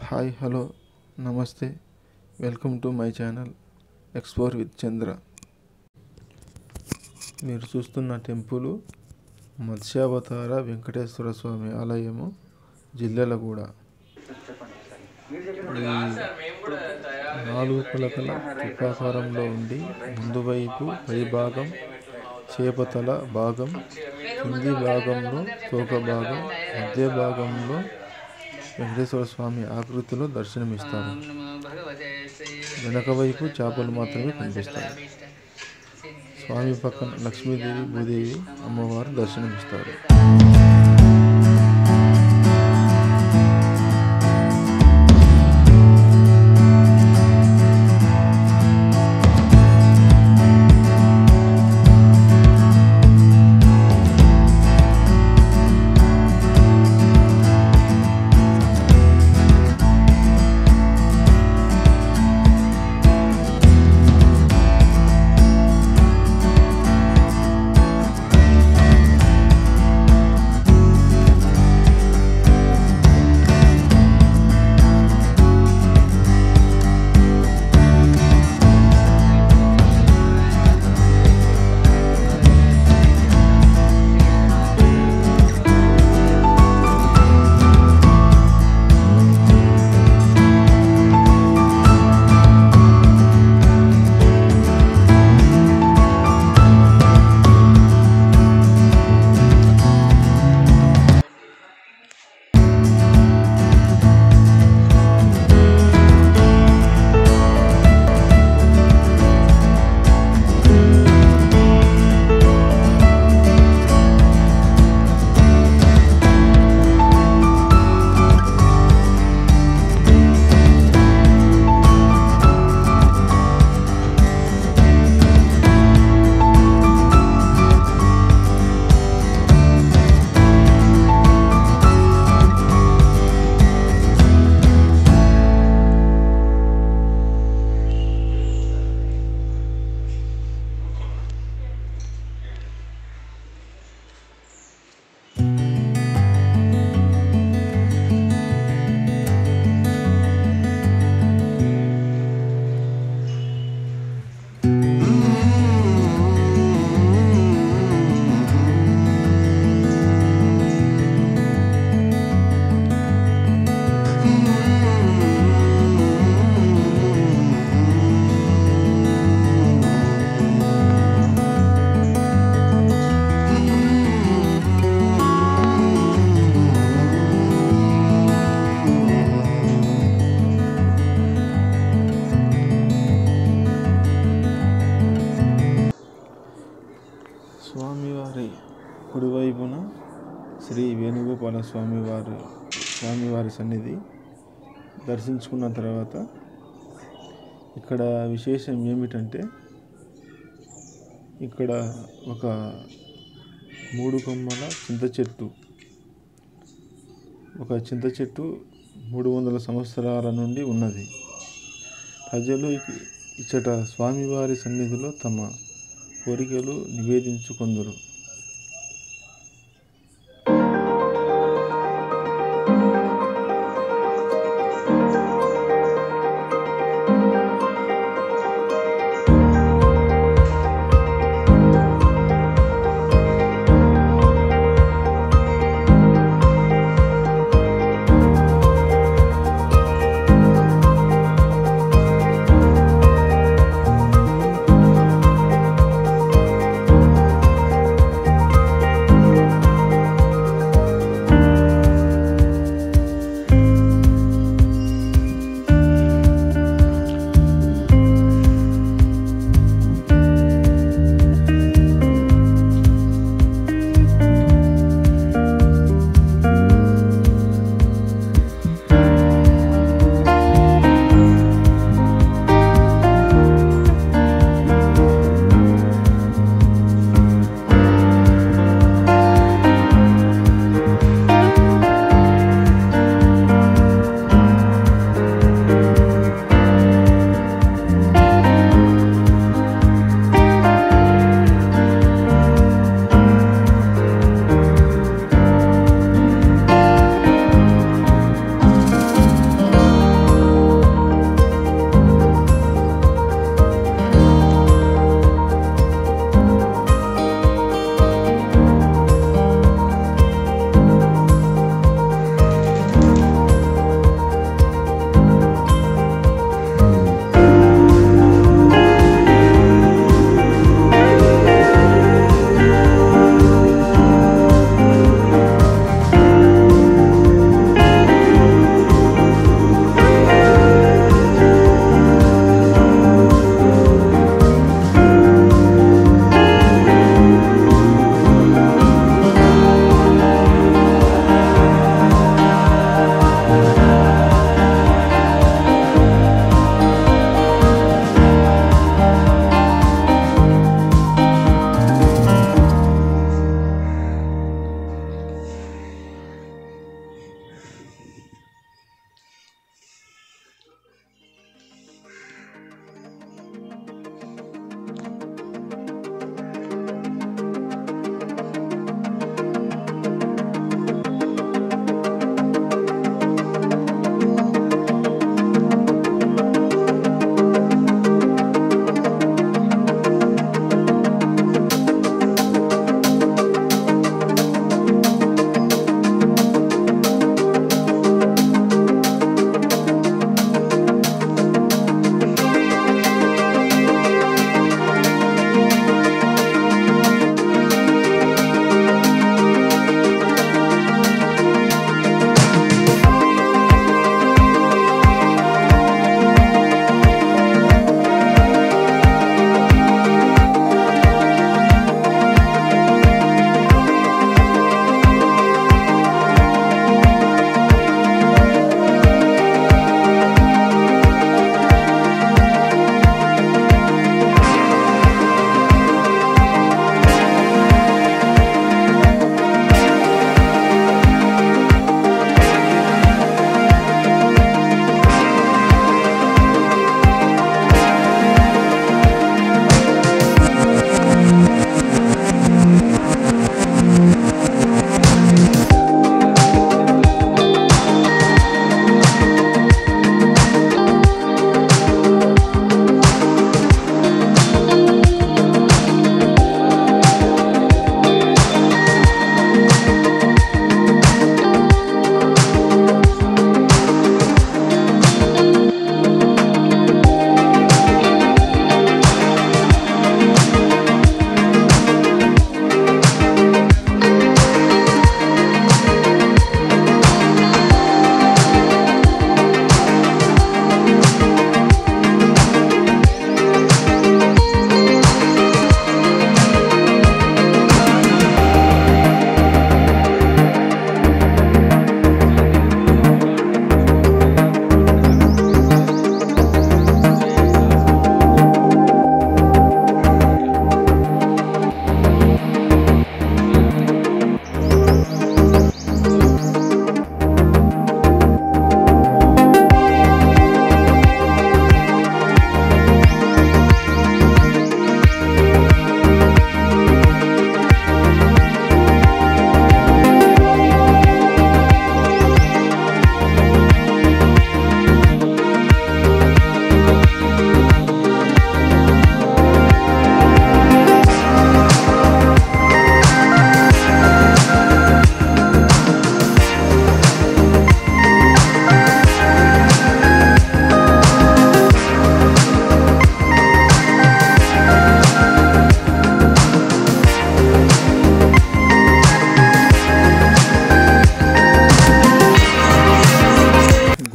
hi hello నమస్తే welcome to my channel explore with Chandra మీరు చూస్తున్న టెంపుల్ మత్స్యావతార వెంకటేశ్వర స్వామి ఆలయము జిల్లెలగూడ ఈ నాలుగు పలకల చుక్కాకారంలో ఉండి ముందు వైపు పై భాగం చేపతల భాగం కింది భాగంలో తోక భాగం మధ్య భాగంలో వెంకటేశ్వర స్వామి ఆకృతిలో దర్శనమిస్తారు వెనక వైపు చేపలు మాత్రమే కనిపిస్తాయి స్వామి పక్కన లక్ష్మీదేవి భూదేవి అమ్మవారు దర్శనమిస్తారు స్వామివారి కుడివైపున శ్రీ వేణుగోపాల స్వామివారి స్వామివారి సన్నిధి దర్శించుకున్న తర్వాత ఇక్కడ విశేషం ఏమిటంటే ఇక్కడ ఒక మూడు కొమ్మల చింత చెట్టు ఒక చింత చెట్టు మూడు వందల సంవత్సరాల నుండి ఉన్నది ప్రజలు ఇక- ఇచ్చట స్వామివారి సన్నిధిలో తమ కోరికలు నివేదించుకొందురు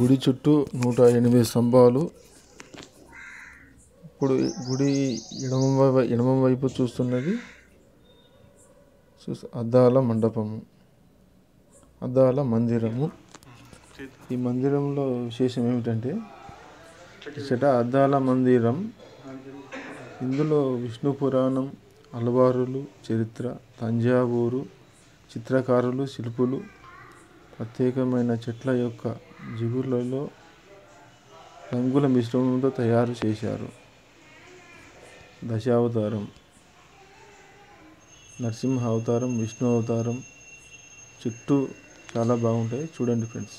గుడి చుట్టూ నూట ఎనిమిది స్తంభాలు ఇప్పుడు గుడి ఎడమ వై- ఎడమ వైపు చూస్తున్నది చూస్- అద్దాల మండపము అద్దాల మందిరము ఈ మందిరంలో విశేషం ఏమిటంటే ఇచ్చట అద్దాల మందిరం ఇందులో విష్ణు పురాణం అలవారులు చరిత్ర తంజావూరు చిత్రకారులు శిల్పులు ప్రత్యేకమైన చెట్ల యొక్క జిగుర్లలో రంగుల మిశ్రమంతో తయారు చేశారు దశావతారం నరసింహ అవతారం విష్ణు అవతారం చుట్టూ చాలా బాగుంటాయి చూడండి ఫ్రెండ్స్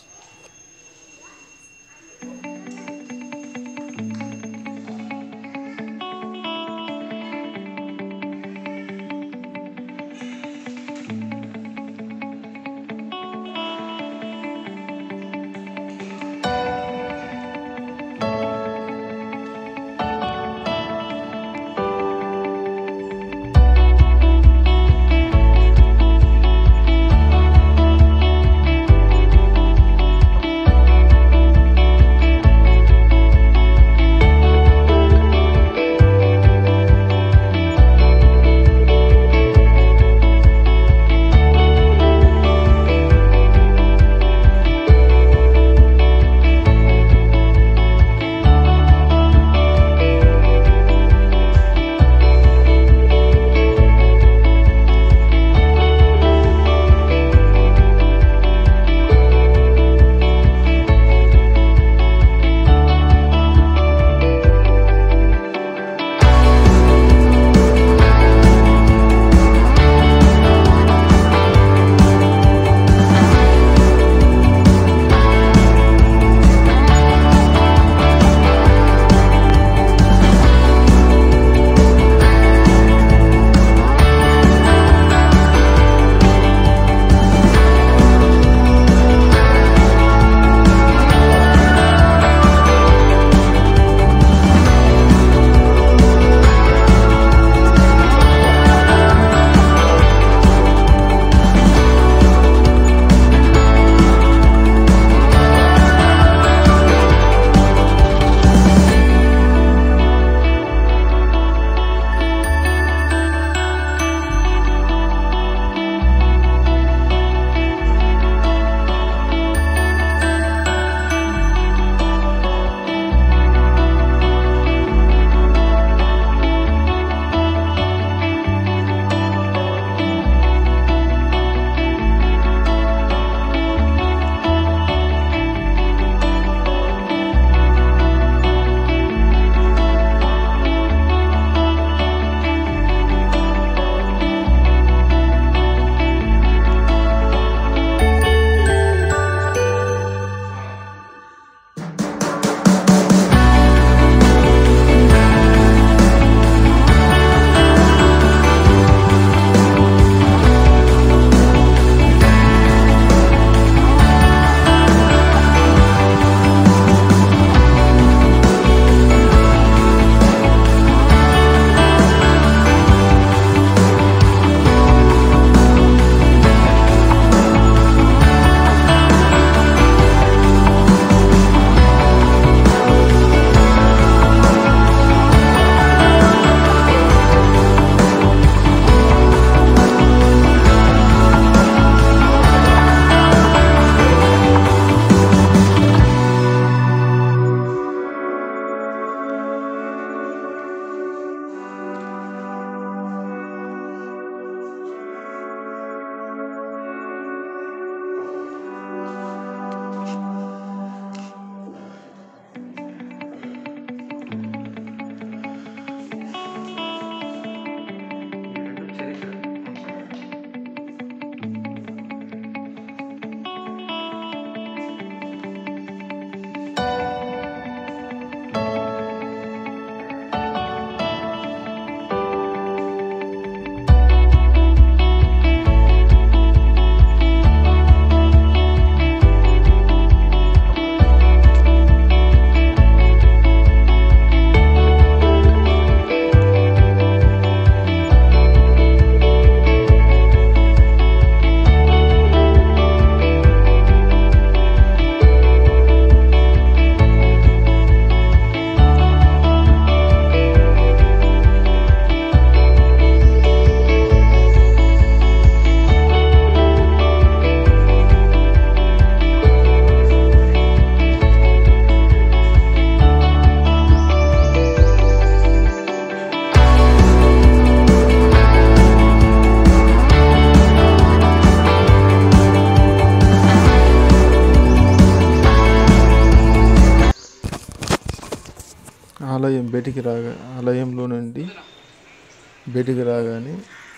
ఆలయం బయటికి రాగా ఆలయంలో నుండి బయటికి రాగానే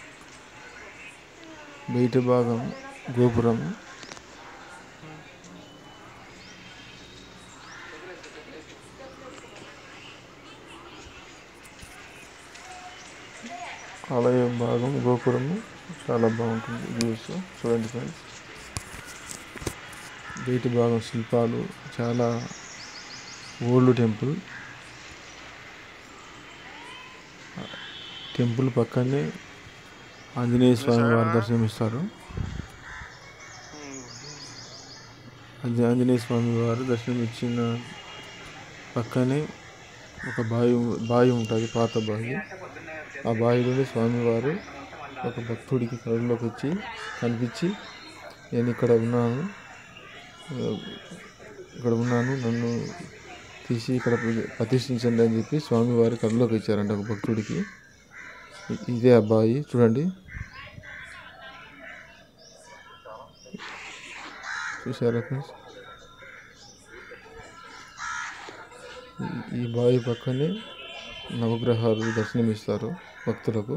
బయట భాగం గోపురం ఆలయం భాగం గోపురము చాలా బాగుంటుంది వ్యూస్ చూడండి ఫ్రెండ్స్ బయట భాగం శిల్పాలు చాలా ఓల్డ్ టెంపుల్ టెంపుల్ పక్కనే ఆంజనేయ స్వామి వారు దర్శనమిస్తారు ఆంజ- ఆంజనేయ స్వామి వారు దర్శనం ఇచ్చిన పక్కనే ఒక బావి బావి ఉంటుంది పాత బావి ఆ బావిలోని స్వామివారు ఒక భక్తుడికి కళ్ళలోకి వచ్చి కనిపించి నేను ఇక్కడ ఉన్నాను ఆ, ఇక్కడ ఉన్నాను నన్ను తీసి ఇక్కడ ప్రతి- ప్రతిష్ఠించండి అని చెప్పి స్వామివారి కళ్ళలోకి ఇచ్చారంట ఒక భక్తుడికి ఇ- ఇదే అబ్బాయి చూడండి చూసారా ఫ్రెండ్స్ ఈ- ఈ బావి పక్కనే నవగ్రహాలు దర్శనమిస్తారు భక్తులకు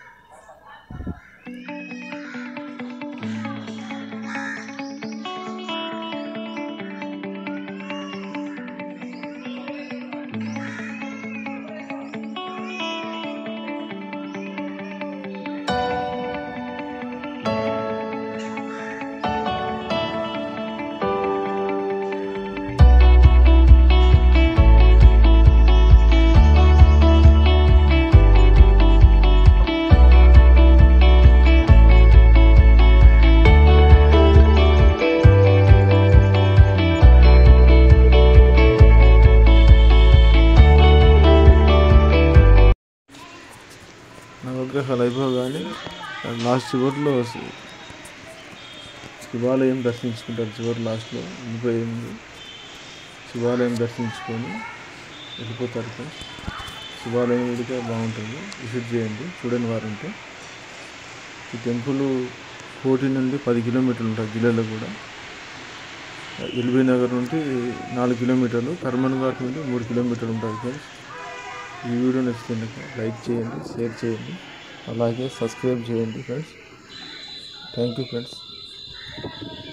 నవగ్రహాలు అయిపోగానే లాస్ట్ చివరిలో శి- శివాలయం దర్శించుకుంటారు చివరి లాస్ట్లో ముప్పై ఎనిమిది శివాలయం దర్శించుకొని వెళ్ళిపోతారు ఫ్రెండ్స్ శివాలయం కూడా బాగుంటుంది విజిట్ చేయండి చూడని వారు ఉంటే ఈ టెంపుల్ కోటి నుండి పది కిలోమీటర్లు ఉంటుంది జిల్లాలో కూడా ఎల్బీ నగర్ నుండి నాలుగు కిలోమీటర్లు కర్మన్ ఘాట్ నుండి మూడు కిలోమీటర్లు ఉంటుంది ఫ్రెండ్స్ ఈ వీడియో నచ్చితే లైక్ చేయండి షేర్ చేయండి అలాగే సబ్స్క్రైబ్ చేయండి ఫ్రెండ్స్ థ్యాంక్ యూ ఫ్రెండ్స్